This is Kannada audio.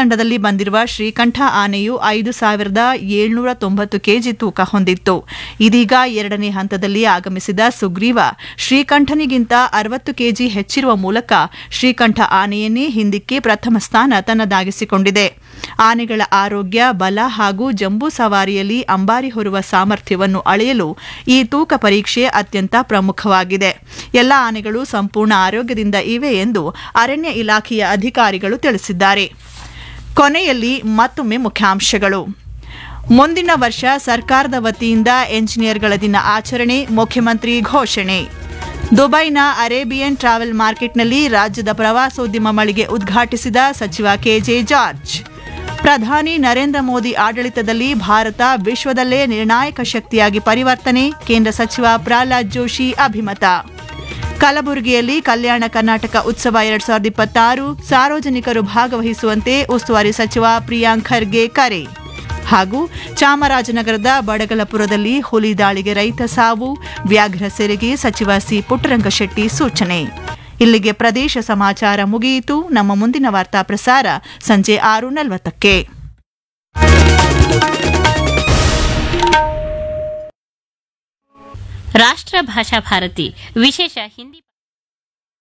ತಂಡದಲ್ಲಿ ಬಂದಿರುವ ಶ್ರೀಕಂಠ ಆನೆಯು ಐದು ಸಾವಿರದ ಏಳ್ನೂರ ತೊಂಬತ್ತು ಕೆಜಿ ತೂಕ ಹೊಂದಿತ್ತು ಇದೀಗ ಎರಡನೇ ಹಂತದಲ್ಲಿ ಆಗಮಿಸಿದ ಸುಗ್ರೀವ ಶ್ರೀಕಂಠನಿಗಿಂತ ಅರವತ್ತು ಕೆಜಿ ಹೆಚ್ಚಿರುವ ಮೂಲಕ ಶ್ರೀಕಂಠ ಆನೆಯನ್ನೇ ಹಿಂದಿಕ್ಕಿ ಪ್ರಥಮ ಸ್ಥಾನ ತನ್ನದಾಗಿಸಿಕೊಂಡಿದೆ ಆನೆಗಳ ಆರೋಗ್ಯ ಬಲ ಹಾಗೂ ಜಂಬೂ ಸವಾರಿಯಲ್ಲಿ ಅಂಬಾರಿ ಹೊರುವ ಸಾಮರ್ಥ್ಯವನ್ನು ಅಳೆಯಲು ಈ ತೂಕ ಪರೀಕ್ಷೆ ಅತ್ಯಂತ ಪ್ರಮುಖವಾಗಿದೆ ಎಲ್ಲ ಆನೆಗಳು ಸಂಪೂರ್ಣ ಆರೋಗ್ಯದಿಂದ ಇವೆ ಎಂದು ಅರಣ್ಯ ಇಲಾಖೆಯ ಅಧಿಕಾರಿಗಳು ತಿಳಿಸಿದ್ದಾರೆ ಕೊನೆಯಲ್ಲಿ ಮತ್ತೊಮ್ಮೆ ಮುಖ್ಯಾಂಶಗಳು ಮುಂದಿನ ವರ್ಷ ಸರ್ಕಾರದ ವತಿಯಿಂದ ಎಂಜಿನಿಯರ್ಗಳ ದಿನ ಆಚರಣೆ ಮುಖ್ಯಮಂತ್ರಿ ಘೋಷಣೆ ದುಬೈನ ಅರೇಬಿಯನ್ ಟ್ರಾವೆಲ್ ಮಾರ್ಕೆಟ್ನಲ್ಲಿ ರಾಜ್ಯದ ಪ್ರವಾಸೋದ್ಯಮ ಮಳಿಗೆ ಉದ್ಘಾಟಿಸಿದ ಸಚಿವ ಕೆಜೆ ಜಾರ್ಜ್ ಪ್ರಧಾನಿ ನರೇಂದ್ರ ಮೋದಿ ಆಡಳಿತದಲ್ಲಿ ಭಾರತ ವಿಶ್ವದಲ್ಲೇ ನಿರ್ಣಾಯಕ ಶಕ್ತಿಯಾಗಿ ಪರಿವರ್ತನೆ ಕೇಂದ್ರ ಸಚಿವ ಪ್ರಹ್ಲಾದ್ ಜೋಶಿ ಅಭಿಮತ ಕಲಬುರಗಿಯಲ್ಲಿ ಕಲ್ಯಾಣ ಕರ್ನಾಟಕ ಉತ್ಸವ ಎರಡ್ ಸಾವಿರದ ಇಪ್ಪತ್ತಾರು ಸಾರ್ವಜನಿಕರು ಭಾಗವಹಿಸುವಂತೆ ಉಸ್ತುವಾರಿ ಸಚಿವ ಪ್ರಿಯಾಂಕ್ ಖರ್ಗೆ ಕರೆ ಹಾಗೂ ಚಾಮರಾಜನಗರದ ಬಡಗಲಪುರದಲ್ಲಿ ಹುಲಿ ದಾಳಿಗೆ ರೈತ ಸಾವು ವ್ಯಾಘ್ರ ಸೆರೆಗೆ ಸಚಿವ ಸಿ ಪುಟ್ಟರಂಗಶೆಟ್ಟಿ ಸೂಚನೆ ಇಲ್ಲಿಗೆ ಪ್ರದೇಶ ಸಮಾಚಾರ ಮುಗಿಯಿತು ನಮ್ಮ ಮುಂದಿನ ವಾರ್ತಾ ಪ್ರಸಾರ ಸಂಜೆ ಆರು ನಲವತ್ತಕ್ಕೆ ರಾಷ್ಟ್ರ ಭಾಷಾ ಭಾರತಿ ವಿಶೇಷ ಹಿಂದಿ